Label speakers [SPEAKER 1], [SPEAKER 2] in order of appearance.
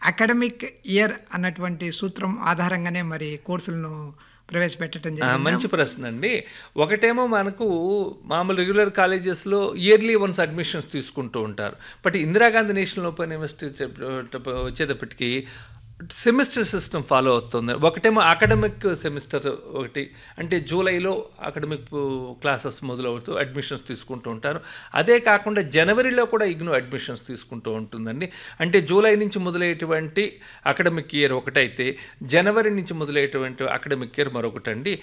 [SPEAKER 1] academic year అన్నటువంటి సూత్రం ఆధారంగానే మరి కోర్సులను ప్రవేశపెట్టడం
[SPEAKER 2] ఆ,
[SPEAKER 1] జరిగింది
[SPEAKER 2] మంచి ప్రశ్న అండి ఒకటేమో మనకు మామూలు రెగ్యులర్ కాలేజెస్లో ఇయర్లీ వన్స్ అడ్మిషన్స్ తీసుకుంటూ ఉంటారు but Indira Gandhi national open university చెప్ప- వచ్చేటప్పటికి సెమిస్టర్ సిస్టమ్ ఫాలో అవుతుంది ఒకటేమో అకాడమిక్ సెమిస్టర్ ఒకటి అంటే జూలైలో అకాడమిక్ క్లాసెస్ మొదలవుతూ అడ్మిషన్స్ తీసుకుంటూ ఉంటారు అదే కాకుండా జనవరిలో కూడా ఇగ్నో అడ్మిషన్స్ తీసుకుంటూ ఉంటుందండి అంటే జూలై నుంచి మొదలయ్యేటువంటి అకాడమిక్ ఇయర్ ఒకటైతే జనవరి నుంచి మొదలయ్యేటువంటి అకాడమిక్ ఇయర్ మరొకటండి